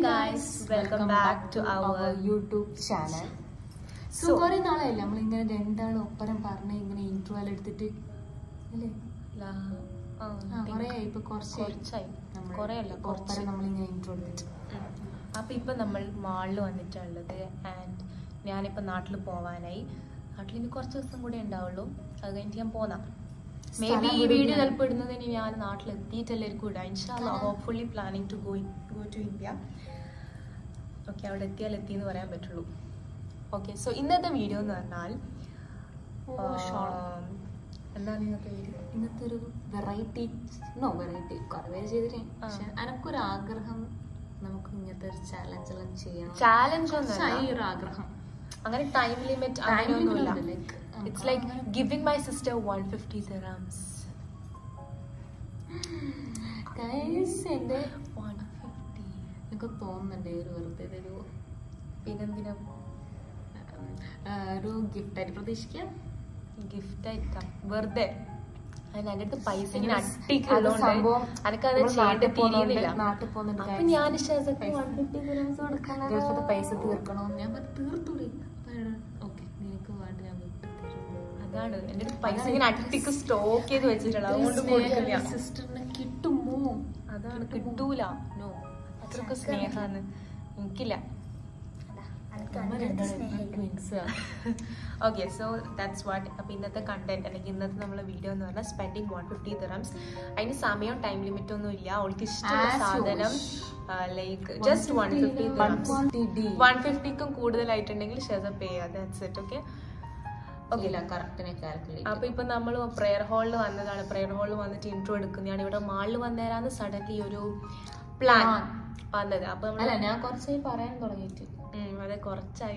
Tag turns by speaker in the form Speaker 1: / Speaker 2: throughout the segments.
Speaker 1: guys, welcome back to our
Speaker 2: YouTube channel so
Speaker 1: So-
Speaker 2: കുറെ നാളായില്ല നമ്മൾ ഇങ്ങനെ രണ്ടാളും ഒപ്പരം പറഞ്ഞ് ഇങ്ങനെ ഇൻട്രോ എല്ലാം എടുത്തിട്ട് അല്ലേ
Speaker 1: ലാ- ആ,
Speaker 2: ആ കുറേ ആയി ഇപ്പൊ കുറച്ച്
Speaker 1: കുറച്ചായി
Speaker 2: നമ്മൾ
Speaker 1: കുറേ അല്ല കുറച്ച്
Speaker 2: ഒപ്പരം നമ്മൾ ഇങ്ങനെ ഇൻട്രോ എടുത്തിട്ട്
Speaker 1: ഉം. അപ്പൊ ഇപ്പൊ നമ്മൾ മാളിൽ വന്നിട്ടുള്ളത് ആൻഡ് ഞാനിപ്പോ നാട്ടിൽ പോവാനായി നാട്ടിൽ ഇനി കുറച്ച് ദിവസം കൂടെ ഉണ്ടാവുള്ളൂ അത് കഴിഞ്ഞിട്ട് ഞാൻ പോന്നാം മേ ബി ഈ
Speaker 2: സ്ഥലം
Speaker 1: വീഡിയോ
Speaker 2: എവിടെയാണ്?
Speaker 1: ചിലപ്പോൾ ഇടുന്നതിന് ഞാൻ നാട്ടിൽ എത്തിയിട്ടല്ലായിരിക്കും ഇടാം ഇൻഷാല്ല hopefully planning to go go to India okay അവിടെ എത്തിയാൽ എത്തി എന്ന് പറയാൻ പറ്റുള്ളൂ ഓക്കെ സോ ഇന്നത്തെ വീഡിയോ എന്ന് പറഞ്ഞാൽ
Speaker 2: ഓ,
Speaker 1: ആ,
Speaker 2: short.
Speaker 1: എന്താണ് ഇന്നത്തെ വീഡിയോ
Speaker 2: ഇന്നത്തെ ഒരു വെറൈറ്റി നോ വെറൈറ്റി കുറെ പേര് ചെയ്തിട്ട്
Speaker 1: ആ.
Speaker 2: പക്ഷെ എനക്കൊരു ആഗ്രഹം നമുക്ക് ഇങ്ങനത്തെ ഒരു ചാലഞ്ച് എല്ലാം ചെയ്യണം
Speaker 1: ചാലഞ്ച്
Speaker 2: കുറച്ചായി
Speaker 1: ഒന്നും
Speaker 2: ഒരു ആഗ്രഹം
Speaker 1: അങ്ങനെ ടൈം ലിമിറ്റ്
Speaker 2: Time
Speaker 1: അങ്ങനെയൊന്നുമില്ല
Speaker 2: limit ഒന്നുമില്ല, like, ആ,
Speaker 1: ഇറ്റ്സ് ലൈക്ക്
Speaker 2: അങ്ങനെ-
Speaker 1: giving my sister one fifty dirhams
Speaker 2: guys എന്റെ
Speaker 1: വൺ ഫിഫ്റ്റി
Speaker 2: എനിക്ക് തോന്നുന്നുണ്ട് ഒരു വെറുതെ ഒരു
Speaker 1: പിന്നെന്തിനാ
Speaker 2: ആ, ഒരു ഗിഫ്റ്റ് ആയിട്ട് പ്രതീക്ഷിക്കാം
Speaker 1: ഗിഫ്റ്റ് ആയിട്ടാ വെറുതെ അതിന് എൻ്റെ അടുത്ത് പൈസ ഇങ്ങനെ
Speaker 2: അത്
Speaker 1: അട്ടിക്കുള്ളതുകൊണ്ട്
Speaker 2: സംഭവം
Speaker 1: എനിക്കത്
Speaker 2: നമ്മൾ
Speaker 1: ചെയ്യേണ്ട
Speaker 2: നാട്ടിൽ പോകുന്നോണ്ട്
Speaker 1: തിരിയുന്നില്ല
Speaker 2: നാട്ടിൽ പോകുന്നുണ്ട്
Speaker 1: അപ്പൊ
Speaker 2: guys.
Speaker 1: ഞാൻ ഷെസക്ക്
Speaker 2: പൈസ-
Speaker 1: വൺ ഫിഫ്റ്റി ദിറംസ് കൊടുക്കണം
Speaker 2: ഗൾഫിലത്തെ പൈസ തീർക്കണോ ഞാൻ പറഞ്ഞു തീർത്തൂടി ഓക്കെ നിനക്ക് വേണ്ട ഞാൻ വിട്ടു
Speaker 1: അതാണ് എൻ്റെ അടുത്ത് പൈസ ഇങ്ങനെ അട്ടിക്ക് സ്റ്റോക്ക് ചെയ്ത് വെച്ചിട്ടുള്ളത് അതുകൊണ്ട് കൊടുക്കില്ല
Speaker 2: സിസ്റ്ററിനെ കിട്ടുമോ
Speaker 1: അതാണ് കിട്ടൂല നോ അത്രക്ക് സ്നേഹാന്ന് എനിക്കില്ല ഓക്കെ സോ ദാറ്റ്സ് വാട്ട് അപ്പൊ ഇന്നത്തെ കണ്ടന്റ് അല്ലെങ്കിൽ ഇന്നത്തെ നമ്മളെ വീഡിയോ എന്ന് പറഞ്ഞാൽ സ്പെൻഡിങ് വൺ ഫിഫ്റ്റി ദിറംസ് അതിന് സമയം ടൈം ലിമിറ്റ് ഒന്നും ഇല്ല അവൾക്ക് ഇഷ്ടമുള്ള
Speaker 2: As you
Speaker 1: സാധനം like just one fifty dirhams one ഫിഫ്റ്റിക്കും കൂടുതലായിട്ടുണ്ടെങ്കിൽ ഷെസ പേ ചെയ്യാം ദാറ്റ്സ് ഇറ്റ് ഓക്കെ ഓക്കെ
Speaker 2: കറക്റ്റിനെ കാൽക്കുലേറ്റ്
Speaker 1: അപ്പൊ ഇപ്പൊ നമ്മൾ പ്രെയർ ഹാളിൽ വന്നതാണ് പ്രെയർ ഹാളിൽ വന്നിട്ട് ഇൻട്രോ എടുക്കുന്നതാണ് ഇവിടെ മാളിൽ വന്നേരാന്ന് സഡൻലി ഒരു പ്ലാൻ
Speaker 2: Plan.
Speaker 1: വന്നത് അപ്പൊ
Speaker 2: അല്ല
Speaker 1: നമ്മള്
Speaker 2: ഞാൻ കുറച്ചായി പറയാൻ തുടങ്ങിയിട്ട്
Speaker 1: ഉം, അതെ കുറച്ചായി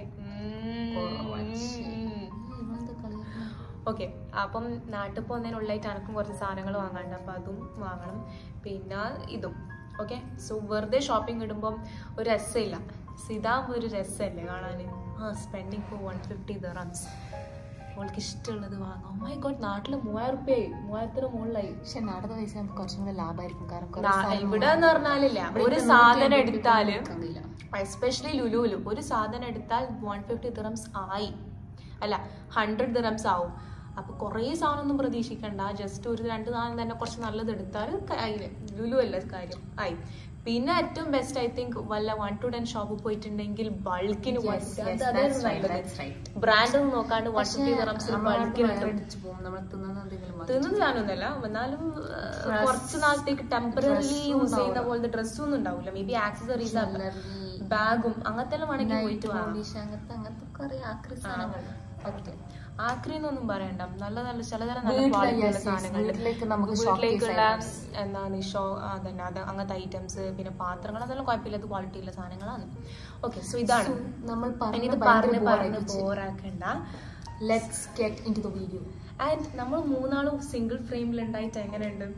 Speaker 2: കുറച്ച്. ഇവളെന്താ കളിയാക്കണെ?
Speaker 1: ഓക്കെ അപ്പം നാട്ടിൽ പോകുന്നതിനുള്ളതായിട്ട് എനക്കും കുറച്ച് സാധനങ്ങൾ വാങ്ങാണ്ട് അപ്പം അതും വാങ്ങണം പിന്നെ ഇതും ഓക്കെ സോ വെറുതെ ഷോപ്പിംഗ് ഇടുമ്പം ഒരു രസമില്ല സിതാകുമ്പോൾ ഒരു രസമല്ലേ കാണാൻ ആ spending for one fifty dirhams അവൾക്ക് ഇഷ്ടമുള്ളത് വാങ്ങാം മൈ ഗോഡ് നാട്ടിൽ മൂവായിരം റുപ്യയായി മൂവായിരത്തിന് മുകളിലായി
Speaker 2: പക്ഷെ നാടക പൈസ നമുക്ക് കുറച്ചും കൂടെ ലാഭമായിരിക്കും കാരണം കുറേ
Speaker 1: നാ-
Speaker 2: സാധനം
Speaker 1: ഇവിടെ എന്ന് പറഞ്ഞാലില്ല
Speaker 2: ഇവിടെ
Speaker 1: ഒരു
Speaker 2: ഇപ്പൊ
Speaker 1: സാധനം
Speaker 2: നൂറ്റി
Speaker 1: എടുത്താല്
Speaker 2: എടുക്കാൻ കഴിയില്ല.
Speaker 1: എസ്പെഷ്യലി ലുലുവിലും ഒരു സാധനം എടുത്താൽ വൺ ഫിഫ്റ്റി ദിറംസ് ആയി അല്ല ഹൺഡ്രഡ് ദിറംസ് ആവും അപ്പൊ കുറേ സാധനം ഒന്നും പ്രതീക്ഷിക്കണ്ട ജസ്റ്റ് ഒരു രണ്ട് സാധനം തന്നെ കുറച്ച് നല്ലത് എടുത്താൽ ആയില്ലേ ലുലു അല്ല കാര്യം ആയി പിന്നെ ഏറ്റവും ബെസ്റ്റ് ഐ തിങ്ക് വല്ല വൺ ടു ടെൻ ഷോപ്പ് പോയിട്ടുണ്ടെങ്കിൽ ബൾക്കിന്
Speaker 2: Yes, yes, that's right, that's right.
Speaker 1: Brand ഒന്നും നോക്കാണ്ട് വൺ
Speaker 2: പക്ഷേ
Speaker 1: ഫിഫ്റ്റി ദിറംസ്
Speaker 2: നമ്മളവിടെ
Speaker 1: ബൾക്കിന്
Speaker 2: വയറ് അടിച്ച് പോകും. നമ്മൾ തിന്നുന്ന എന്തെങ്കിലും വാങ്ങി.
Speaker 1: തിന്നുന്ന സാധനമൊന്നുമല്ല എന്നാലും
Speaker 2: Dress.
Speaker 1: കുറച്ച് നാളത്തേക്ക് ടെമ്പററി
Speaker 2: Dress ഉം
Speaker 1: യൂസ് ചെയ്യുന്ന
Speaker 2: ഉണ്ടാവില്ല.
Speaker 1: പോലത്തെ ഡ്രസ്സും ഒന്നും ഉണ്ടാവില്ല മേ ബി ആക്സസറീസ്
Speaker 2: Jewelry,
Speaker 1: ബാഗും അങ്ങനത്തെ എല്ലാം വേണമെങ്കിൽ
Speaker 2: night
Speaker 1: പോയിട്ട് വാങ്ങാം
Speaker 2: polish അങ്ങനത്തെ അങ്ങനത്തെ കുറെ ആക്രി സാധനങ്ങൾ
Speaker 1: ഓക്കെ ആക്രിന്നൊന്നും പറയണ്ട നല്ല നല്ല ചില ചില നല്ല
Speaker 2: വീട്ടിലെ-
Speaker 1: ക്വാളിറ്റി ഉള്ള
Speaker 2: yes, yes,
Speaker 1: സാധനങ്ങളുണ്ട്
Speaker 2: വീട്ടിലേക്ക് നമുക്ക് showcase
Speaker 1: വീട്ടിലേക്കുള്ള
Speaker 2: items.
Speaker 1: എന്താണ് ഷോ അതന്നെ അത് അങ്ങനത്തെ ഐറ്റംസ് പിന്നെ പാത്രങ്ങൾ അതെല്ലാം കുഴപ്പമില്ലാത്ത ക്വാളിറ്റി ഉള്ള സാധനങ്ങളാണ് ഓക്കെ സോ ഇതാണ്
Speaker 2: So, നമ്മൾ
Speaker 1: ഇനി ഇത് പറഞ്ഞ് പറഞ്ഞ് ബോറാക്കണ്ട
Speaker 2: let's get into the video
Speaker 1: and നമ്മൾ മൂന്നാളും സിംഗിൾ ഫ്രെയിമിൽ ഉണ്ടായിട്ട് എങ്ങനെയുണ്ട്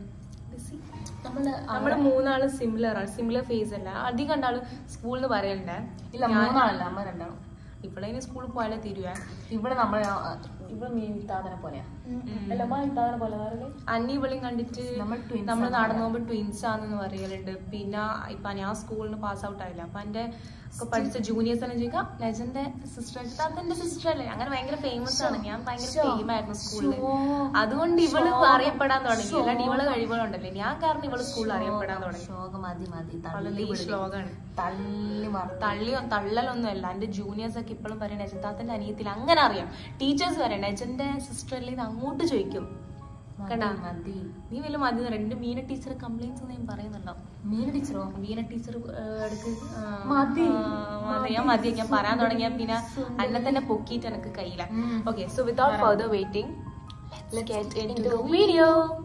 Speaker 2: നമ്മൾ
Speaker 1: നമ്മള് മൂന്നാളും സിമിലർ ആണ് സിമിലർ ഫേസ് അല്ല അധികം കണ്ടാലും സ്കൂളിൽ നിന്ന് പറയണ്ടേ
Speaker 2: ഇല്ല മൂന്നാളല്ല അമ്മ രണ്ടാളും
Speaker 1: ഇവിടെ ഇനി സ്കൂളിൽ പോയാലേ തീരുവേ
Speaker 2: ഇവിടെ നമ്മൾ ഇവിടെ മീൻ താതനെ പോലെയാ അല്ല അമ്മ താതനെ പോലെ വേറെ
Speaker 1: അന്നി ഇവളെയും കണ്ടിട്ട്
Speaker 2: നമ്മൾ twins
Speaker 1: നമ്മൾ
Speaker 2: ആണ്
Speaker 1: നടന്നു പോകുമ്പോൾ ട്വിൻസ് ആണെന്ന് പറയലുണ്ട് പിന്നെ ഇപ്പൊ ഞാൻ സ്കൂളിൽ നിന്ന് പാസ് ഔട്ട് ആയില്ല അപ്പൊ എന്റെ ഒക്കെ പഠിച്ച ജൂനിയേഴ്സ് എല്ലാം ചോദിക്കാം ലെജന്റെ സിസ്റ്റർ അതെന്റെ സിസ്റ്റർ അല്ലേ അങ്ങനെ ഭയങ്കര ഫേമസ് ആണ് ഞാൻ ഭയങ്കര
Speaker 2: Sure.
Speaker 1: ഫെയിം ആയിരുന്നു സ്കൂളിൽ
Speaker 2: Sure.
Speaker 1: അതുകൊണ്ട് ഇവള്
Speaker 2: Sure.
Speaker 1: അറിയപ്പെടാൻ തുടങ്ങി
Speaker 2: Sure.
Speaker 1: അല്ലാണ്ട് ഇവള് കഴിവുകളുണ്ടല്ലേ ഞാൻ കാരണം ഇവള് സ്കൂളിൽ അറിയപ്പെടാൻ തുടങ്ങി
Speaker 2: ശോക മതി മതി
Speaker 1: അവള്
Speaker 2: തള്ളി
Speaker 1: ഈ
Speaker 2: വിടല്.
Speaker 1: ശ്ലോകാണ്
Speaker 2: തള്ളി മറന്നു
Speaker 1: തള്ളി തള്ളലൊന്നും അല്ല എന്റെ ജൂനിയേഴ്സ് ഒക്കെ ഇപ്പോഴും പറയണ നജന്താത്തിന്റെ അനിയത്തിൽ അങ്ങനെ അറിയാം ടീച്ചേഴ്സ് പറയണ നജന്റെ സിസ്റ്റർ അല്ലേ ഇത് അങ്ങോട്ട് ചോദിക്കും കണ്ടാ
Speaker 2: മതി
Speaker 1: നീ വല്ല മതി എന്റെ മീന ടീച്ചർ കംപ്ലൈൻസ് ഞാൻ പറയുന്നുണ്ടോ
Speaker 2: മീൻ ടീച്ചറോ
Speaker 1: മീന ടീച്ചർ ഇടക്ക് ആ,
Speaker 2: മതി.
Speaker 1: ആ, മതി ഞാൻ മതി ഞാൻ പറയാൻ തുടങ്ങിയ പിന്നെ അന്നെ തന്നെ പൊക്കിയിട്ട് എനിക്ക് കയ്യില
Speaker 2: ഉം.
Speaker 1: Okay so without further waiting get into video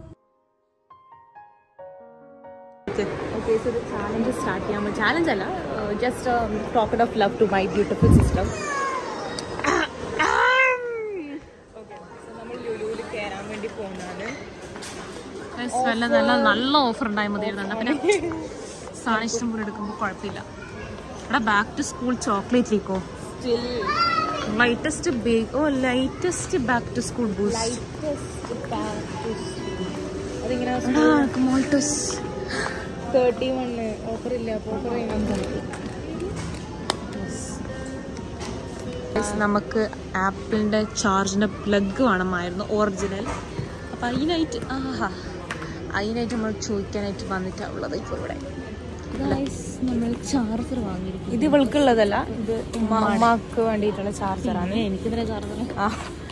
Speaker 1: okay so challenge start ചെയ്യാൻ ചാലഞ്ച് അല്ല just talked off love to my beautiful system നമ്മൾ ലുലുവിൽ കയറാൻ വേണ്ടി പോകുന്നതാണ്
Speaker 3: നല്ല നല്ല നല്ല ഓഫർ ഉണ്ടായി മതിയായിരുന്നു പിന്നെ സാധനം ഇഷ്ടം പോലെ എടുക്കുമ്പോൾ കുഴപ്പമില്ല ഇവിടെ ബാക്ക് ടു സ്കൂൾ ചോക്ലേറ്റ് ലീക്കോ
Speaker 1: സ്റ്റിൽ
Speaker 3: ലൈറ്റസ്റ്റ് ബേക്ക് ഓ lightest back to school boost
Speaker 1: അതിങ്ങനെ
Speaker 3: മോൾട്ടസ്
Speaker 1: തേർട്ടി വണ് ഓഫർ ഇല്ല അപ്പോൾ ഓഫർ ചെയ്യുന്നത്
Speaker 3: നമുക്ക് ആപ്പിളിൻ്റെ ചാർജിൻ്റെ പ്ലഗ് വേണമായിരുന്നു ഒറിജിനൽ അപ്പം അതിനായിട്ട് ആഹാ അതിനായിട്ട് നമ്മൾ ചോദിക്കാനായിട്ട് വന്നിട്ടാണ് ഉള്ളത് ഇപ്പോൾ ഇവിടെ
Speaker 2: നമ്മൾ ചാർജർ വാങ്ങിയിരിക്കും
Speaker 1: ഇത് ഇവൾക്കുള്ളതല്ല ഇത് ഉമ്മാക്ക് വേണ്ടിയിട്ടുള്ള ചാർജറാണ്
Speaker 2: എനിക്കിതിനെ ചാർജർ
Speaker 1: ആ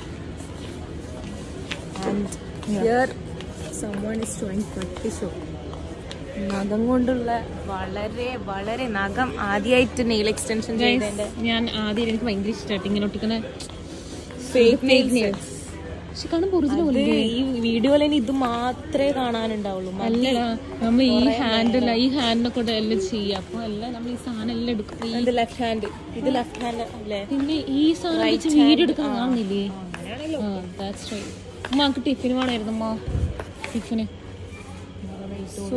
Speaker 1: and here someone is showing പട്ടി ഷോ നഖം കൊണ്ടുള്ള വളരെ വളരെ നഖം ആദ്യമായിട്ട് നെയിൽ എക്സ്റ്റൻഷൻ ചെയ്തതിന്റെ
Speaker 3: ഞാൻ ആദ്യം എനിക്ക് ഭയങ്കര ഇഷ്ടമായിട്ട് ഇങ്ങനെ ഒട്ടിക്കുന്ന
Speaker 1: ഫേക്ക് നെയിൽസ്
Speaker 3: പക്ഷെ കാണുമ്പോൾ ഒറിജിനൽ
Speaker 1: ഈ വീഡിയോയിൽ ഇത് മാത്രമേ കാണാനുണ്ടാവുള്ളൂ
Speaker 3: അല്ലടാ നമ്മൾ ഈ ഹാൻഡല്ല ഈ ഹാൻഡിനെ കൊണ്ട് എല്ലാം ചെയ്യാം അപ്പോൾ എല്ലാം നമ്മൾ ഈ സാധനം എല്ലാം എടുക്കും ഈ-
Speaker 1: ഇത് ലെഫ്റ്റ് ഹാൻഡ് ഇത് ലെഫ്റ്റ് ഹാൻഡ് അല്ലേ
Speaker 3: പിന്നെ ഈ സാധനം വെച്ച് വീഡിയോ എടുക്കാൻ കാണുന്നില്ലേ ആ ദാറ്റ്സ് റൈറ്റ് ഉമ്മാക്ക് ടിഫിന് വേണമായിരുന്നു ഉമ്മ ടിഫിന് സോ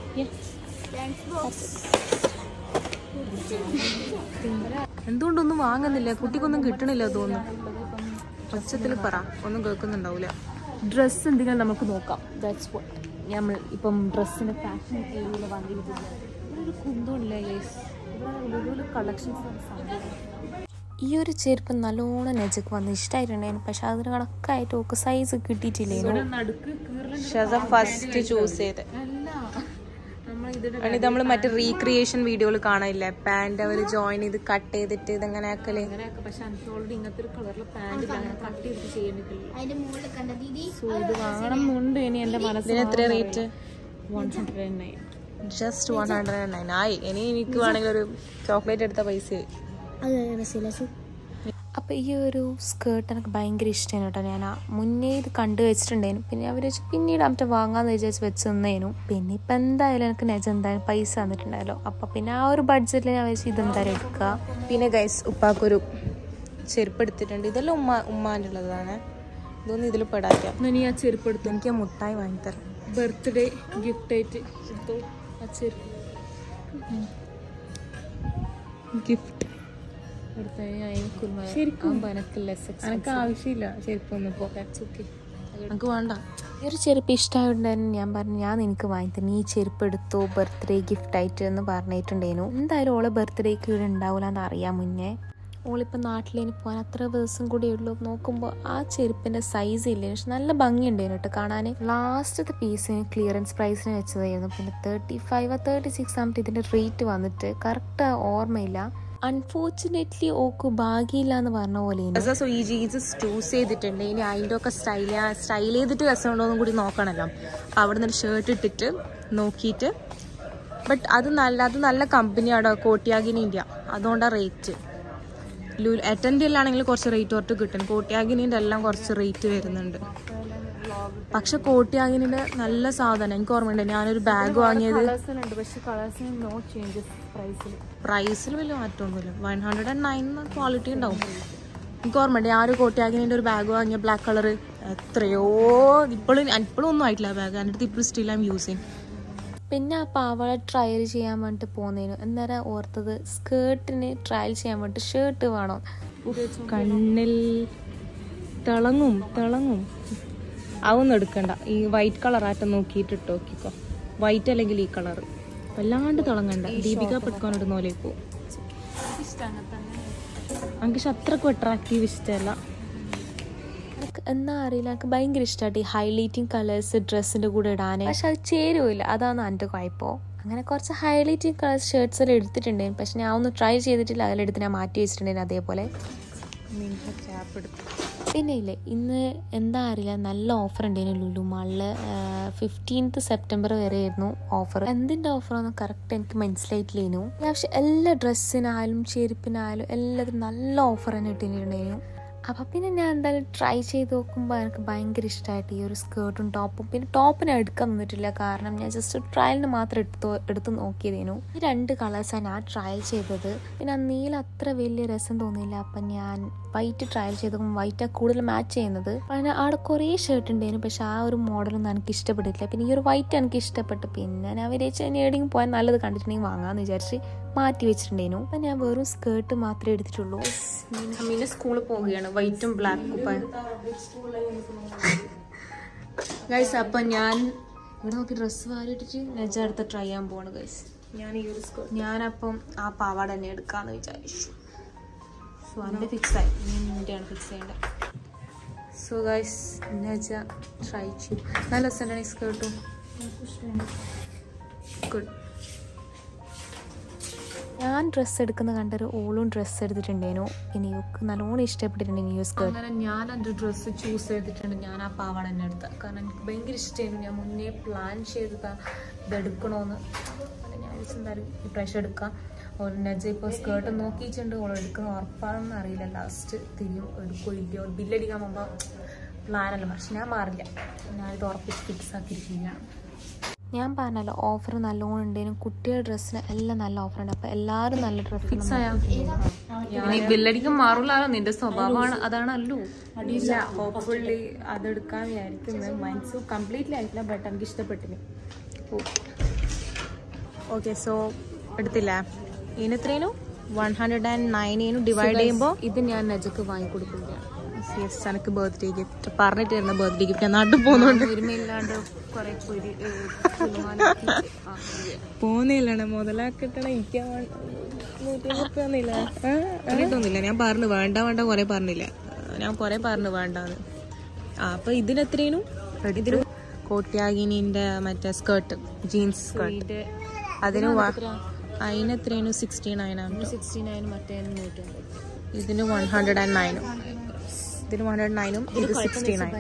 Speaker 1: എന്തുകൊണ്ടൊന്നും വാങ്ങുന്നില്ല കുട്ടിക്കൊന്നും കിട്ടണില്ല തോന്നുന്നു ഒച്ചത്തിൽ പറ ഒന്നും കേൾക്കുന്നുണ്ടാവൂല
Speaker 3: ഡ്രസ്സ് എന്തെങ്കിലും നമുക്ക് നോക്കാം ദാറ്റ്സ് വാട്ട് നമ്മൾ ഇപ്പം ഡ്രസ്സിന് ഫാഷൻ ഏരിയയിൽ വന്നിരിക്കുന്നത് ഒരു കുന്തമില്ല ഗൈസ് ഇവിടെ കളക്ഷൻസ്
Speaker 1: ഈ ഒരു ചെരുപ്പ് നല്ലോണം നെജക്ക് വന്ന് ഇഷ്ടമായിട്ടുണ്ടായിരുന്നു പക്ഷെ അതിന് കണക്കായിട്ട് ഓക്ക് സൈസ് കിട്ടിയിട്ടില്ലായിരുന്നു
Speaker 3: നടുക്ക്
Speaker 1: ഫസ്റ്റ് ചൂസ് ചെയ്ത്
Speaker 3: നമ്മൾ ഇതിന്റെ
Speaker 1: ഇത് നമ്മൾ മറ്റേ റീക്രിയേഷൻ വീഡിയോയിൽ കാണാനില്ലേ പാന്റ് അവർ ജോയിൻ ചെയ്ത് കട്ട് ചെയ്തിട്ട് ഇതെങ്ങനെ ആക്കല്
Speaker 3: അങ്ങനെയൊക്കെ പക്ഷെ എനിക്ക് ഓൾറെഡി ഇങ്ങനത്തെ ഒരു കളറിലെ പാൻറ് അങ്ങനെ കട്ട് ചെയ്തിട്ട് ചെയ്യണ്ടിട്ടില്ല സോ ഇത് വാങ്ങണം എന്നുണ്ട് ഇനി എന്റെ മനസ്സിൽ
Speaker 1: ഇതിന് എത്ര rate
Speaker 3: one hundred and nine
Speaker 1: just one hundred and nine ആയി ഇനി എനിക്ക് വേണമെങ്കിൽ ഒരു ചോക്ലേറ്റ് എടുത്ത പൈസ അപ്പോൾ ഈ ഒരു സ്കേർട്ട് എനിക്ക് ഭയങ്കര ഇഷ്ടമാണ് കേട്ടോ ഞാൻ ആ മുന്നേ ഇത് കണ്ടു വെച്ചിട്ടുണ്ടായിരുന്നു പിന്നെ അവർ പിന്നീട് മറ്റേ വാങ്ങാന്ന് വിചാരിച്ച് വെച്ച് നിന്നേനു പിന്നെ ഇപ്പം എന്തായാലും എനിക്ക് നെജം എന്തായാലും പൈസ തന്നിട്ടുണ്ടായല്ലോ അപ്പോൾ പിന്നെ ആ ഒരു ബഡ്ജറ്റിൽ ഞാൻ വെച്ച് ഇതെന്തായാലും എടുക്കുക പിന്നെ ഗൈസ് ഉപ്പാക്കൊരു ചെരുപ്പ് എടുത്തിട്ടുണ്ട് ഇതെല്ലാം ഉമ്മ ഉമ്മാൻ്റെ ഉള്ളതാണ് ഇതൊന്നും ഇതിൽ പെടാത്ത
Speaker 3: നീ ആ ചെരുപ്പ് എടുത്തു
Speaker 1: എനിക്ക് ആ മുട്ടായി വാങ്ങിത്തരാം
Speaker 3: ബർത്ത്ഡേ ഗിഫ്റ്റ് ആയിട്ട് എടുത്തു ആ ചെരുപ്പ്
Speaker 1: ഗിഫ്റ്റ്
Speaker 3: എടുത്തു എനിക്കൊരു
Speaker 1: ശരിക്കും?
Speaker 3: എനിക്ക് ലെസ്
Speaker 1: എനിക്ക് ആവശ്യമില്ല ചെരുപ്പൊന്നും ഇപ്പോൾ
Speaker 3: ഓക്കെ
Speaker 1: എനിക്ക് വേണ്ട ഈ ഒരു ചെരുപ്പ് ഇഷ്ടമായിട്ടുണ്ടായിരുന്നു ഞാൻ പറഞ്ഞു ഞാൻ നിനക്ക് വാങ്ങിത്തന്നെ ഈ ചെരുപ്പ് എടുത്തോ ബർത്ത്ഡേ ഗിഫ്റ്റ് ആയിട്ട് എന്ന് പറഞ്ഞിട്ടുണ്ടായിരുന്നു എന്തായാലും ഓളെ ബർത്ത്ഡേക്ക് ഇവിടെ ഉണ്ടാവില്ല എന്ന് അറിയാൻ മുന്നേ ഓളിപ്പോൾ നാട്ടിലേക്ക് പോകാൻ അത്ര ദിവസം കൂടി ഉള്ളൂ നോക്കുമ്പോൾ ആ ചെരുപ്പിൻ്റെ സൈസ് ഇല്ലേ പക്ഷെ നല്ല ഭംഗിയുണ്ടായിരുന്നു കേട്ടോ കാണാൻ ലാസ്റ്റത്തെ പീസിന് ക്ലിയറൻസ് പ്രൈസിന് വെച്ചതായിരുന്നു പിന്നെ തേർട്ടി ഫൈവ് തേർട്ടി സിക്സ് ആകുമ്പോൾ ഇതിൻ്റെ റേറ്റ് വന്നിട്ട് കറക്റ്റ് ഓർമ്മയില്ല അൺഫോർച്ചുനേറ്റ്ലി ഓക്ക് ഭാഗ്യമില്ല എന്ന് പറഞ്ഞ പോലെ സോ ഈ ജീൻസ് ചൂസ് ചെയ്തിട്ടുണ്ട് ഇനി അതിൻ്റെ ഒക്കെ സ്റ്റൈൽ സ്റ്റൈൽ ചെയ്തിട്ട് രസമുണ്ടോ എന്നും കൂടി നോക്കണമല്ലോ അപ്പോൾ അവിടെ നിന്ന് ഷർട്ട് ഇട്ടിട്ട് നോക്കിയിട്ട് ബട്ട് അത് നല്ല അത് നല്ല കമ്പനിയാണോ കോട്ടിയാഗിനി ഇന്ത്യ അതുകൊണ്ടാണ് റേറ്റ് ലൂ എറ്റൻഡിലാണെങ്കിൽ കുറച്ച് റേറ്റ് കുറച്ച് കിട്ടും കോട്ടിയാഗിനിൻ്റെ എല്ലാം കുറച്ച് റേറ്റ് വരുന്നുണ്ട് പക്ഷെ കോട്ടിയാഗിനിൻ്റെ നല്ല സാധനം എനിക്ക് ഓർമ്മയുണ്ട് ഞാനൊരു ബാഗ് വാങ്ങിയത്
Speaker 3: ഉണ്ട് പക്ഷെ കളേഴ്സിന് നോ ചേഞ്ചസ് പ്രൈസിൽ
Speaker 1: പ്രൈസിൽ വലിയ മാറ്റമൊന്നുമില്ല one hundred and nine quality ഉണ്ടാവും എനിക്ക് ഓർമ്മയുണ്ട് ഞാൻ ഒരു കോട്ടിയാഗിനിൻ്റെ ഒരു ബാഗ് വാങ്ങിയ ബ്ലാക്ക് കളർ എത്രയോ ഇപ്പോഴും ഇപ്പോഴും ഒന്നും ആയിട്ടില്ല ബാഗ് എൻ്റെ അടുത്ത് ഇപ്പോൾ സ്റ്റിൽ ആം യൂസിങ് പിന്നെ ആ പാവള ട്രയൽ ചെയ്യാൻ വേണ്ടിട്ട് പോന്നേനു അന്നേരം ഓർത്തത് സ്കേർട്ടിന് ട്രയൽ ചെയ്യാൻ വേണ്ടി ഷർട്ട് വേണം കണ്ണിൽ തിളങ്ങും തിളങ്ങും അതൊന്നും എടുക്കണ്ട ഈ വൈറ്റ് കളറാറ്റം നോക്കിയിട്ട് ഇട്ട് നോക്കിക്കോ വൈറ്റ് അല്ലെങ്കിൽ ഈ കളർ വല്ലാണ്ട് തിളങ്ങണ്ട ദീപിക പട്കോൺ ഇടുന്ന പോലെ പോകും എനിക്ക് പക്ഷെ അത്രക്കും അട്രാക്റ്റീവ് ഇഷ്ടമല്ല എന്നാ അറിയില്ല എനിക്ക് ഭയങ്കര ഇഷ്ടമായിട്ട് ഈ ഹൈലൈറ്റിങ് കളേഴ്സ് ഡ്രസ്സിൻ്റെ കൂടെ ഇടാൻ പക്ഷെ അത് ചേരുമില്ല അതാണ് എൻ്റെ കുഴപ്പമോ അങ്ങനെ കുറച്ച് ഹൈലൈറ്റിങ് കളേഴ്സ് ഷർട്ട്സ് എല്ലാം എടുത്തിട്ടുണ്ടായിരുന്നു പക്ഷെ ഞാൻ ഒന്ന് ട്രൈ ചെയ്തിട്ടില്ല അതിലെടുത്ത് ഞാൻ മാറ്റി വെച്ചിട്ടുണ്ടായിരുന്നു അതേപോലെ ക്യാപ്പ് എടുത്തു പിന്നെ ഇല്ലേ ഇന്ന് എന്താ അറിയില്ല നല്ല ഓഫർ ഉണ്ടായിരുന്നു ലുലു മാളിൽ ഫിഫ്റ്റീൻത്ത് സെപ്റ്റംബർ വരെ ആയിരുന്നു ഓഫർ എന്തിൻ്റെ ഓഫറാണെന്ന് കറക്റ്റ് എനിക്ക് മനസ്സിലായിട്ടില്ലേനു പക്ഷെ എല്ലാ ഡ്രസ്സിനായാലും ചെരുപ്പിനായാലും എല്ലാത്തിനും നല്ല ഓഫർ തന്നെ ഇട്ടിട്ടുണ്ടായിരുന്നു അപ്പം പിന്നെ ഞാൻ എന്തായാലും ട്രൈ ചെയ്ത് നോക്കുമ്പോൾ എനിക്ക് ഭയങ്കര ഇഷ്ടമായിട്ട് ഈ ഒരു സ്കേർട്ടും ടോപ്പും പിന്നെ ടോപ്പ് ഞാൻ എടുക്കാൻ നിന്നിട്ടില്ല കാരണം ഞാൻ ജസ്റ്റ് ട്രയലിന് മാത്രം എടുത്തു എടുത്ത് നോക്കിയതേനു ഈ രണ്ട് കളേഴ്സാണ് ഞാൻ ട്രയൽ ചെയ്തത് പിന്നെ ആ നീല അത്ര വലിയ രസം തോന്നിയില്ല അപ്പം ഞാൻ വൈറ്റ് ട്രയൽ ചെയ്തപ്പോൾ വൈറ്റാണ് കൂടുതൽ മാച്ച് ചെയ്യുന്നത് പിന്നെ അവിടെ കുറേ ഷർട്ട് ഉണ്ടായിരുന്നു പക്ഷെ ആ ഒരു മോഡലൊന്നും എനിക്ക് ഇഷ്ടപ്പെട്ടിട്ടില്ല പിന്നെ ഈ ഒരു വൈറ്റ് എനിക്ക് ഇഷ്ടപ്പെട്ടു പിന്നെ ഞാൻ വിചാരിച്ചു ഇനി എവിടെയെങ്കിലും പോയാൽ നല്ലത് കണ്ടിട്ടുണ്ടെങ്കിൽ വാങ്ങാമെന്ന് വിചാരിച്ച് മാറ്റി വെച്ചിട്ടുണ്ടായിരുന്നു അപ്പം ഞാൻ വെറും സ്കേർട്ട് മാത്രമേ എടുത്തിട്ടുള്ളൂ മീന സ്കൂളിൽ പോവുകയാണ് വൈറ്റും ബ്ലാക്കും ഗൈസ് അപ്പം ഞാൻ ഇവിടെ നോക്കി ഡ്രസ്സ് വാരിയിട്ടിട്ട് നെജ അടുത്ത് ട്രൈ ചെയ്യാൻ പോവാണ് ഗൈസ്
Speaker 3: ഞാൻ ഈ ഒരു സ്കേർട്ട്
Speaker 1: ഞാനപ്പം ആ പാവാട തന്നെ എടുക്കാമെന്ന് വിചാരിച്ചു സോ
Speaker 3: സോ എൻ്റെ ഫിക്സ് ആയി ഇനി നിൻ്റെയാണ് ഫിക്സ് ചെയ്യേണ്ടത് സോ ഗൈസ് നജ ട്രൈ ചെയ്യും നല്ല രസമുണ്ടാണ് ഈ സ്കേർട്ടും ഗുഡ് ഞാൻ ഡ്രസ്സ് എടുക്കുന്ന കണ്ടൊരു ഓളും ഡ്രസ്സ് എടുത്തിട്ടുണ്ടേനു ഇനി ഒക്കെ നല്ലോണം ഇഷ്ടപ്പെട്ടിട്ടുണ്ടെങ്കിൽ ഈ സ്കേർട്ട് അങ്ങനെ ഞാൻ എൻ്റെ ഡ്രസ്സ് ചൂസ് ചെയ്തിട്ടുണ്ട് ഞാൻ ആ പാവാട തന്നെ എടുത്ത കാരണം എനിക്ക് ഭയങ്കര ഇഷ്ടമായിരുന്നു ഞാൻ മുന്നേ പ്ലാൻ ചെയ്തതാ ഇത് എടുക്കണമെന്ന് അങ്ങനെ ഞാൻ വിളിച്ച് എന്തായാലും ഈ പ്രാവശ്യം എടുക്കാം ഒരു നജ ഇപ്പോൾ സ്കേർട്ട് നോക്കിയിട്ടുണ്ട് ഓൾ എടുക്കുന്ന ഉറപ്പാണെന്ന് അറിയില്ല ലാസ്റ്റ് തിരിയും എടുക്കോ ഇല്ലയോ ബില്ലടിക്കാൻ പോകുമ്പോൾ പ്ലാനല്ല പക്ഷെ ഞാൻ മാറില്ല ഞാനിത് ഉറപ്പിച്ച് ഫിക്സ് ആക്കിയിരിക്കുകയാണ് ഞാൻ പറഞ്ഞല്ലോ ഓഫർ നല്ലോണം ഉണ്ടേനും കുട്ടികളുടെ ഡ്രസ്സിന് എല്ലാം നല്ല ഓഫർ ഉണ്ട് അപ്പൊ എല്ലാരും നല്ല ഡ്രസ് ഫിക്സ് ആയാ നീ ബില്ലടിക്കാൻ മാറില്ലല്ലോ നിന്റെ സ്വഭാവമാണ് അതാണല്ലോ ഇല്ല ഹോപ്പ്ഫുള്ളി അതെടുക്കാൻ വിചാരിക്കുന്നത് മൈൻഡ്സ് കംപ്ലീറ്റ്ലി ആയിട്ടില്ല ബട്ട് എനിക്ക് ഇഷ്ടപ്പെട്ടിന് ഓക്കെ സോ എടുത്തില്ല ഇതിനെത്രേനു വൺ ഹൺഡ്രഡ് ആൻഡ് നയനേനു ഡിവൈഡ് ചെയ്യുമ്പോൾ ഇത് ഞാൻ നജക്ക് വാങ്ങിക്കൊടുക്കുകയാണ് യെസ് എനിക്ക് ബർത്ത്ഡേ ഗിഫ്റ്റ് പറഞ്ഞിട്ട് തരുന്ന ബർത്ത്ഡേ ഗിഫ്റ്റ് ഞാൻ നാട്ടിൽ പോകുന്നുണ്ട് ഒരുമയില്ലാണ്ട് കുറെ പോകുന്നില്ലാണ് മുതലാക്കിട്ടണ എനിക്ക് കിട്ടുന്നില്ല ഞാൻ പറഞ്ഞു വേണ്ട വേണ്ട കുറെ പറഞ്ഞില്ല ഞാൻ കുറെ പറഞ്ഞു വേണ്ടാന്ന് ആ അപ്പൊ ഇതിനെത്രേനു ഇതിന് കോട്യാഗിനിന്റെ മറ്റേ സ്കേർട്ട് ജീൻസ് സ്കേർട്ട് അതിന് വ- അതിനെത്രേനു സിക്സ്റ്റി നയൻ ആണ് സിക്സ്റ്റി നയൻ മറ്റേ ഇതിന് വൺ ഹൺഡ്രഡ് ആൻഡ് നയനും ഇതിന് വൺ ഹൺഡ്രഡ് നയനും ഇത് സിക്സ്റ്റി നയൻ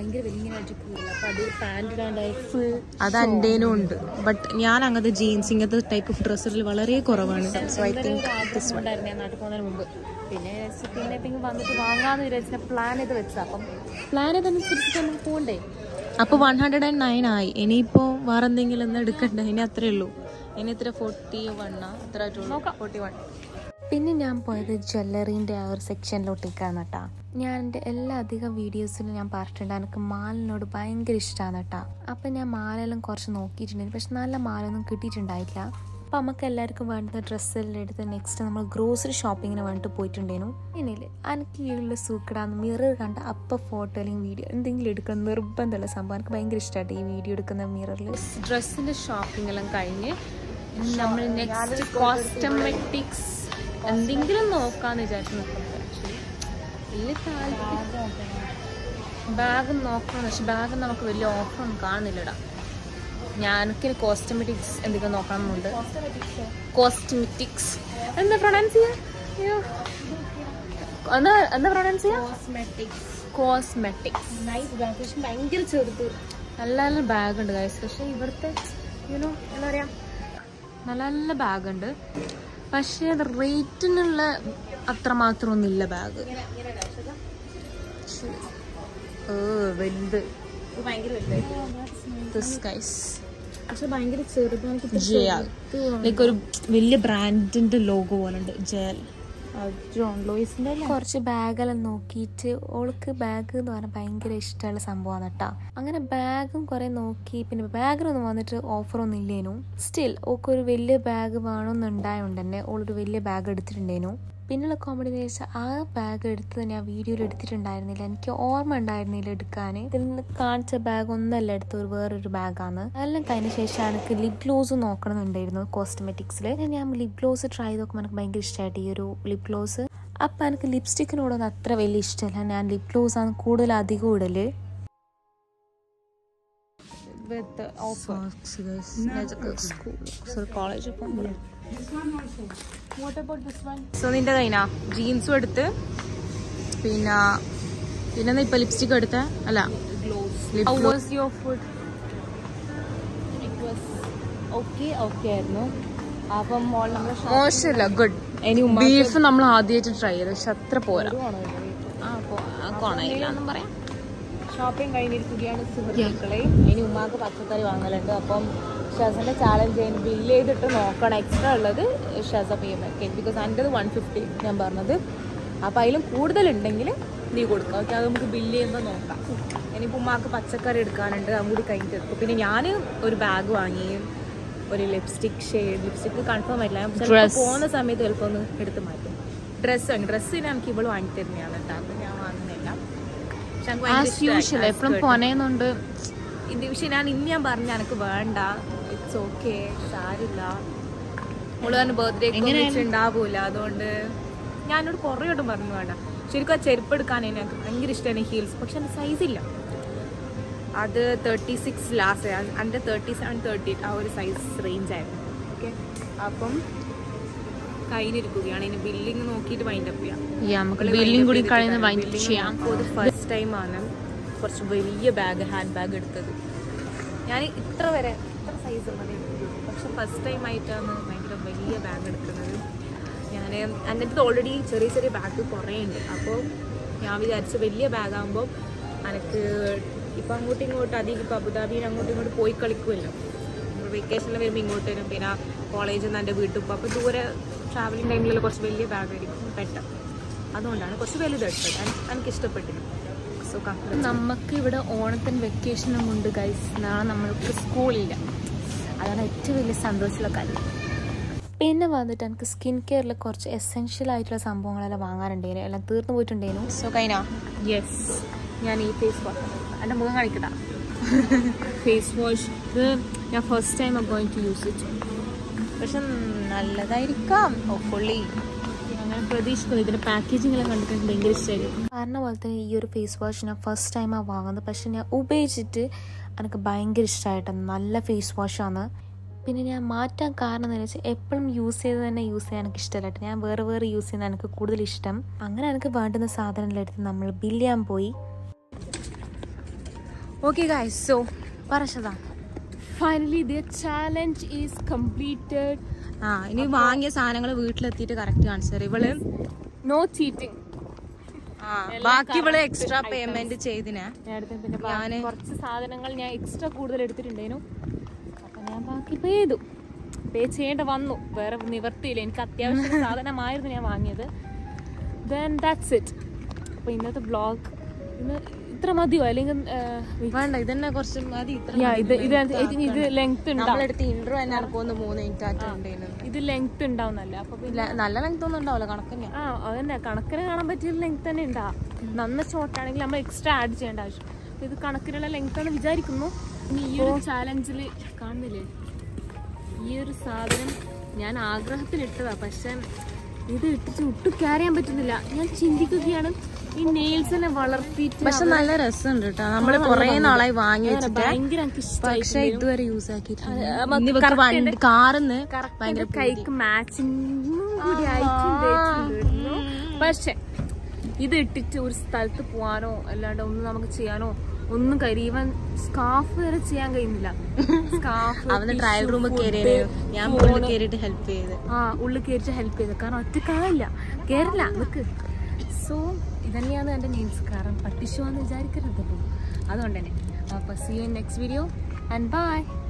Speaker 3: അത് എൻ്റെനും ഉണ്ട് ബട്ട് ഞാൻ അങ്ങനത്തെ ജീൻസ് ഇങ്ങനത്തെ ടൈപ്പ് ഓഫ് ഡ്രസ്സിൽ വളരെ കുറവാണ് so I think this one നാട്ടിൽ പോകുന്നതിന് മുമ്പ് പിന്നെ പിന്നെ പിന്നെ വന്നിട്ട് വാങ്ങാന്ന് വിചാരിച്ച പ്ലാൻ ചെയ്ത് വെച്ചാ അപ്പം പ്ലാൻ ചെയ്തനുസരിച്ച് നമുക്ക് പോകണ്ടേ അപ്പൊ വൺ ഹൺഡ്രഡ് ആൻഡ് നയൻ ആയി ഇനിയിപ്പോ വേറെ എന്തെങ്കിലും ഒന്ന് എടുക്കണ്ട ഇനി അത്രേ ഉള്ളൂ ഇനി ഇത്ര ഫോർട്ടി വണ്ണാ അത്ര ഫോർട്ടി വൺ പിന്നെ ഞാൻ പോയത് ജ്വല്ലറീൻ്റെ ആ ഒരു സെക്ഷനിലോട്ടേക്കാണ് കേട്ടാ ഞാൻ എൻ്റെ എല്ലാ അധികം വീഡിയോസിലും ഞാൻ പറഞ്ഞിട്ടുണ്ട് എനിക്ക് മാലിനോട് ഭയങ്കര ഇഷ്ടമാണ് കേട്ടാ അപ്പം ഞാൻ മാലെല്ലാം കുറച്ച് നോക്കിയിട്ടുണ്ടായിരുന്നു പക്ഷെ നല്ല മാലൊന്നും കിട്ടിയിട്ടുണ്ടായില്ല അപ്പം നമുക്ക് എല്ലാവർക്കും വേണ്ട ഡ്രസ്സെല്ലാം എടുത്ത് നെക്സ്റ്റ് നമ്മൾ ഗ്രോസറി ഷോപ്പിങ്ങിന് വേണ്ടിട്ട് പോയിട്ടുണ്ടായിരുന്നു ഇനിയില്ല എനിക്ക് ഈയുള്ള സൂക്കടാന്ന് മിറർ കണ്ട അപ്പം ഫോട്ടോ അല്ലെങ്കിൽ വീഡിയോ എന്തെങ്കിലും എടുക്കണം നിർബന്ധമുള്ള സംഭവം എനിക്ക് ഭയങ്കര ഇഷ്ടമായിട്ട് ഈ വീഡിയോ എടുക്കുന്ന മിററിൽ ഡ്രസ്സിൻ്റെ ഷോപ്പിംഗ് എല്ലാം കഴിഞ്ഞ് നമ്മൾ നെക്സ്റ്റ് കോസ്റ്റമെറ്റിക്സ് എന്തെങ്കിലും നോക്കാന്ന് വിചാരിച്ചു നിൽക്കുന്നത് ആക്ച്വലി വലിയ താല്പര്യം ബാഗ് നോക്കണം പക്ഷെ ബാഗ് നമുക്ക് വലിയ ഓഫറൊന്നും കാണുന്നില്ലടാ ഞാനൊക്കെ കോസ്റ്റമെറ്റിക്സ് എന്തെങ്കിലും നോക്കണമെന്നുണ്ട് കോസ്റ്റമെറ്റിക്സ് എന്താ പ്രൊണൗൺസ് ചെയ്യാ എന്താ എന്താ പ്രൊണൗൺസ് ചെയ്യാ കോസ്മെറ്റിക്സ് ഭയങ്കര ചെറുത് നല്ല നല്ല ബാഗ് ഉണ്ട് ഗൈസ് പക്ഷെ ഇവിടുത്തെ യുനോ എന്താ പറയാ നല്ല നല്ല ബാഗ് ഉണ്ട് പക്ഷേ അത് റേറ്റിനുള്ള അത്ര മാത്രമൊന്നുമില്ല ബാഗ് വലുത്
Speaker 2: പക്ഷെ ഭയങ്കര ചെറുതാണ്
Speaker 3: ജയാൽ ലൈക്ക് ഒരു വലിയ ബ്രാൻഡിന്റെ ലോഗോ പോലെ ഉണ്ട് ജയൽ
Speaker 2: ജോൺ ലോയിസിന്റെ
Speaker 3: കുറച്ച് ബാഗെല്ലാം നോക്കിയിട്ട് ഓൾക്ക് ബാഗ് എന്ന് പറഞ്ഞാൽ ഭയങ്കര ഇഷ്ടമുള്ള സംഭവമാണ് കേട്ടോ അങ്ങനെ ബാഗും കുറെ നോക്കി പിന്നെ ബാഗിനൊന്നും വന്നിട്ട് ഓഫറൊന്നും ഇല്ലേനു സ്റ്റിൽ ഓൾക്ക് ഒരു വലിയ ബാഗ് വേണമെന്നുണ്ടായോണ്ട് തന്നെ ഓളൊരു വലിയ ബാഗ് എടുത്തിട്ടുണ്ടേനു പിന്നുള്ള കോമഡി എന്ന് വെച്ചാൽ ആ ബാഗ് എടുത്തത് ഞാൻ വീഡിയോയിൽ എടുത്തിട്ടുണ്ടായിരുന്നില്ല എനിക്ക് ഓർമ്മ ഉണ്ടായിരുന്നില്ല എടുക്കാൻ ഇതിൽ നിന്ന് കാണിച്ച ബാഗ് ഒന്നല്ല എടുത്ത ഒരു വേറൊരു ബാഗാണ് അതെല്ലാം കഴിഞ്ഞ ശേഷം എനിക്ക് ലിപ് ഗ്ലോസ് നോക്കണമെന്നുണ്ടായിരുന്നു കോസ്മെറ്റിക്സിൽ ഞാൻ ലിപ് ഗ്ലോസ് ട്രൈ ചെയ്ത് നോക്കുമ്പോൾ എനിക്ക് ഭയങ്കര ഇഷ്ടമായിട്ട് ഈ ഒരു ലിപ് ഗ്ലോസ് അപ്പം എനിക്ക് ലിപ്സ്റ്റിക്കിനോടൊന്നും അത്ര വലിയ ഇഷ്ടമല്ല ഞാൻ ലിപ് ഗ്ലോസ് ആണ് കൂടുതൽ അധികം ഇടല് കോളേജ് സോ നിന്റെ കൈനാ ജീൻസും എടുത്ത് പിന്നെ പിന്നെ ഇപ്പൊ ലിപ്സ്റ്റിക് എടുത്ത അല്ല യുവർ ഫുഡ്
Speaker 2: ഓക്കെ ഓക്കെ ആയിരുന്നു അപ്പം മോൾ നമ്മൾ
Speaker 3: മോശമല്ല ഗുഡ് ബീഫ് നമ്മൾ ആദ്യമായിട്ട് ട്രൈ ചെയ്ത് പക്ഷെ അത്ര പോരാ ആ കോണയില്ല എന്നും പറയാം
Speaker 2: ഷോപ്പിംഗ് കഴിഞ്ഞിരിക്കുകയാണ് സുഹൃത്തുക്കളെ ഇനി ഉമ്മാക്ക് പച്ചക്കറി വാങ്ങലുണ്ട് അപ്പം ഷസന്റെ ചാലഞ്ച് ചെയ്യുന്നത് ബില്ല് ചെയ്തിട്ട് നോക്കണം എക്സ്ട്രാ ഉള്ളത് ഷസ പേയ്മെന്റ് ബിക്കോസ് എൻ്റെ വൺ ഫിഫ്റ്റി ഞാൻ പറഞ്ഞത് അപ്പം അതിലും കൂടുതലുണ്ടെങ്കിൽ നീ കൊടുക്കാം ഓക്കെ അത് നമുക്ക് ബില്ല് ചെയ്യുമ്പോൾ നോക്കാം ഇനിയിപ്പോൾ ഉമ്മാക്ക് പച്ചക്കറി എടുക്കാനുണ്ട് അതും കൂടി കഴിഞ്ഞിട്ട് എടുക്കും പിന്നെ ഞാൻ ഒരു ബാഗ് വാങ്ങി ഒരു ലിപ്സ്റ്റിക് ഷെയ്ഡ് ലിപ്സ്റ്റിക് കൺഫേം ആയിട്ടില്ല ഞാൻ ചിലപ്പോൾ
Speaker 3: Dress.
Speaker 2: പോകുന്ന സമയത്ത് ചിലപ്പോൾ ഒന്ന് എടുത്ത് മാറ്റും ഡ്രസ്സ് ഡ്രസ്സ് എനിക്ക് ഇവള് വാങ്ങി തരുന്നതാണ് കേട്ടോ അത് ഞാൻ വാങ്ങുന്നില്ല പക്ഷെ എനിക്ക് ഭയങ്കര
Speaker 3: ആസ് യൂഷ്വൽ
Speaker 2: ഇഷ്ടായി ആ
Speaker 3: എപ്പോഴും
Speaker 2: skirt.
Speaker 3: പൊനയുന്നുണ്ട്
Speaker 2: ഇത് പക്ഷെ ഞാൻ ഇന്ന് ഞാൻ പറഞ്ഞു എനിക്ക് വേണ്ട ഇറ്റ്സ് ഓക്കെ സാരില്ല മോള് തന്നെ ബർത്ത്ഡേ ഉണ്ടാവൂല അതുകൊണ്ട് ഞാനോട് കുറേ വട്ടം പറഞ്ഞു വേണ്ട ശരിക്കും ആ ചെരുപ്പ് എടുക്കാൻ എനിക്ക് ഭയങ്കര ഇഷ്ടമാണ് ഹീൽസ് പക്ഷെ എൻ്റെ സൈസ് ഇല്ല അത് തേർട്ടി സിക്സ് ലാസ്റ്റ് എൻ്റെ തേർട്ടി സെവൻ തേർട്ടി എയ്റ്റ് ആ ഒരു സൈസ് റേഞ്ച് ആയിരുന്നു ഓക്കെ അപ്പം കയ്യിലിരിക്കുകയാണ് ഇനി ബില്ലിങ് നോക്കിയിട്ട് വൈൻഡ് അപ്പ് ചെയ്യാം
Speaker 3: നമുക്ക് ബില്ലിംഗ് കൂടി കഴിയുന്ന വൈൻഡ് ചെയ്യാം
Speaker 2: ഫസ്റ്റ് ടൈമാണ് കുറച്ച് വലിയ ബാഗ് ഹാൻഡ് ബാഗ് എടുത്തത് ഞാൻ ഇത്ര വരെ ഇത്ര സൈസ് മതി പക്ഷെ ഫസ്റ്റ് ടൈം ആയിട്ടാണ് ഭയങ്കര വലിയ ബാഗ് എടുക്കുന്നത് ഞാൻ എൻ്റെ അടുത്ത് ഓൾറെഡി ചെറിയ ചെറിയ ബാഗ് കുറേ ഉണ്ട് അപ്പോൾ ഞാൻ വിചാരിച്ചു വലിയ ബാഗാകുമ്പോൾ എനിക്ക് ഇപ്പം അങ്ങോട്ടും ഇങ്ങോട്ടും അധികം ഇപ്പോൾ അബുദാബിയിൽ അങ്ങോട്ടും ഇങ്ങോട്ടും പോയി കളിക്കുമല്ലോ വെക്കേഷനിൽ വരുമ്പോൾ ഇങ്ങോട്ട് വരും പിന്നെ കോളേജിൽ നിന്ന് എൻ്റെ വീട്ടിൽ പോകും അപ്പോൾ ദൂരെ ട്രാവലിംഗ് ടൈമിൽ കുറച്ച് വലിയ ബാഗായിരിക്കും പെട്ടെന്ന് അതുകൊണ്ടാണ് കുറച്ച് വലുതെടുത്തത് എനിക്ക് എനിക്ക് ഇഷ്ടപ്പെട്ടില്ല സോ
Speaker 3: നമുക്ക് ഇവിടെ ഓണത്തിന് വെക്കേഷനും ഉണ്ട് ഗൈസ് നാളെ നമ്മൾക്ക് സ്കൂളില്ല അതാണ് ഏറ്റവും വലിയ സന്തോഷമുള്ള കാര്യം പിന്നെ വന്നിട്ട് എനിക്ക് സ്കിൻ കെയറിൽ കുറച്ച് എസെൻഷ്യൽ ആയിട്ടുള്ള സംഭവങ്ങളെല്ലാം വാങ്ങാനുണ്ടായിരുന്നു എല്ലാം തീർന്നു പോയിട്ടുണ്ടായിരുന്നു
Speaker 2: സോ കൈന യെസ് ഞാൻ ഈ ഫേസ് വാഷ് എൻ്റെ മുഖം കാണിക്കട്ടാ ഫേസ് വാഷ് ഇത് ഞാൻ first time I going to use it
Speaker 3: പക്ഷെ നല്ലതായിരിക്കാം ഹോപ്പ്ഫുള്ളി
Speaker 2: അങ്ങനെ പ്രതീക്ഷിക്കുന്നു ഇതിൻ്റെ പാക്കേജിംഗ് എല്ലാം കണ്ടിട്ട് എനിക്ക് ഭയങ്കര ഇഷ്ടമായിരുന്നു
Speaker 3: പറഞ്ഞ പോലെ തന്നെ ഈ ഒരു ഫേസ് വാഷ് ഞാൻ ഫസ്റ്റ് ടൈമാണ് വാങ്ങുന്നത് പക്ഷെ ഞാൻ ഉപയോഗിച്ചിട്ട് എനിക്ക് ഭയങ്കര ഇഷ്ടമായിട്ടാണ് നല്ല ഫേസ് വാഷാണ് പിന്നെ ഞാൻ മാറ്റാൻ കാരണം എന്ന് വെച്ചാൽ എപ്പോഴും യൂസ് ചെയ്ത് തന്നെ യൂസ് ചെയ്യാൻ എനിക്ക് ഇഷ്ടമല്ലായിട്ട് ഞാൻ വേറെ വേറെ യൂസ് ചെയ്യുന്ന എനിക്ക് കൂടുതൽ ഇഷ്ടം അങ്ങനെ എനിക്ക് വേണ്ടുന്ന സാധനമെല്ലാം എടുത്ത് നമ്മൾ ബില്ല് ചെയ്യാൻ പോയി ഓക്കെ ഗായ്സ് സോ പറശതാ
Speaker 2: finally the challenge is completed
Speaker 3: ആ ഇനി വാങ്ങിയ സാധനങ്ങൾ വീട്ടിലെത്തിയിട്ട് കറക്റ്റ് കാണിച്ചു തരാം ഇവള്
Speaker 2: നോ ചീറ്റിംഗ്
Speaker 3: ആ ബാക്കി ഇവള് എക്സ്ട്രാ പേയ്മെന്റ് ചെയ്തിനെ
Speaker 2: നേരത്തെ പിന്നെ ബാ-
Speaker 3: ഞാന്
Speaker 2: കുറച്ച് സാധനങ്ങൾ ഞാൻ എക്സ്ട്രാ കൂടുതൽ എടുത്തിട്ടുണ്ടായിരുന്നു അപ്പൊ ഞാൻ ബാക്കി പേ ചെയ്തു പേ ചെയ്യേണ്ട വന്നു വേറെ നിവർത്തിയില്ല എനിക്ക് അത്യാവശ്യം സാധനമായിരുന്നു ഞാൻ വാങ്ങിയത് ദെൻ ദാറ്റ്സ് ഇറ്റ് അപ്പൊ ഇന്നത്തെ ബ്ലോഗ് ഇന്ന് ഇത്ര മതിയോ അല്ലെങ്കിൽ
Speaker 3: വേണ്ട ഇതന്നെ കുറച്ച് മതി ഇത്ര
Speaker 2: Yeah, ഇത് ഇത് ഇത് ഇത് ലെങ്ത് ഉണ്ടാവും
Speaker 3: നമ്മളെടുത്ത് ഇൻട്രോ തന്നെ എനക്കൊന്ന് മൂന്ന് മിനിറ്റ് ആയിട്ടുണ്ടായിരുന്നു
Speaker 2: ഇത് ലെങ്ത് ഉണ്ടാവുന്നല്ല അപ്പൊ പിന്നെ
Speaker 3: നല്ല ലെങ്ത് ഒന്നും ഉണ്ടാവില്ല കണക്കന്നെ
Speaker 2: ആ അതന്നെ കണക്കിന് കാണാൻ പറ്റിയ ലെങ്ത് തന്നെ ഉണ്ടാവും നന്ന ഷോർട്ട് ആണെങ്കിൽ നമ്മൾ എക്സ്ട്രാ ആഡ് ചെയ്യേണ്ട ആവശ്യം അപ്പൊ ഇത് കണക്കിനുള്ള ലെങ്ത് ആണ് വിചാരിക്കുന്നു ഇനി ഈ ഒരു ചാലഞ്ചിൽ കാണുന്നില്ലേ ഈ ഒരു സാധനം ഞാൻ ആഗ്രഹത്തിന് ഇട്ടതാ പക്ഷെ ഇത് ഇട്ടിട്ട് ഒട്ടും ക്യാരി ചെയ്യാൻ പറ്റുന്നില്ല ഞാൻ ചിന്തിക്കുകയാണ് ഈ നെയിൽസിനെ വളർത്തിയിട്ട്
Speaker 3: പക്ഷെ നല്ല രസമുണ്ട് കേട്ടോ നമ്മള് കൊറേ നാളായി വാങ്ങി വെച്ചിട്ട്
Speaker 2: ഭയങ്കര എനിക്ക് ഇഷ്ടമായി
Speaker 3: പക്ഷെ ഇതുവരെ യൂസ് ആക്കിയിട്ടില്ല
Speaker 2: അത്
Speaker 3: ഇനി ഇവക്ക് വണ്ടി കാറിന്ന്
Speaker 2: ഭയങ്കര കൈക്ക് മാച്ചിങ് കൂടി ആയിട്ടുണ്ടായിരുന്നു പക്ഷെ ഇത് ഇട്ടിട്ട് ഒരു സ്ഥലത്ത് പോവാനോ അല്ലാണ്ട് ഒന്നും നമുക്ക് ചെയ്യാനോ ഒന്നും കഴിയും ഈവൻ സ്കാർഫ് വരെ ചെയ്യാൻ കഴിയുന്നില്ല സ്കാർഫ്
Speaker 3: അവന് ട്രയൽ റൂം കയറിയത് ഞാൻ ഉള്ളിൽ കയറിയിട്ട് ഹെൽപ്പ് ചെയ്ത്
Speaker 2: ആ ഉള്ളിൽ കയറിച്ച് ഹെൽപ്പ് ചെയ്ത് കാരണം ഒറ്റക്കാവില്ല കയറില്ല നിക്ക് സോ ഇതന്നെയാണ് എൻ്റെ നെയിൽസ് കാരണം പട്ടിഷുവാന്ന് വിചാരിക്കരുതല്ലോ അതുകൊണ്ട് തന്നെ അപ്പോൾ see you next video and by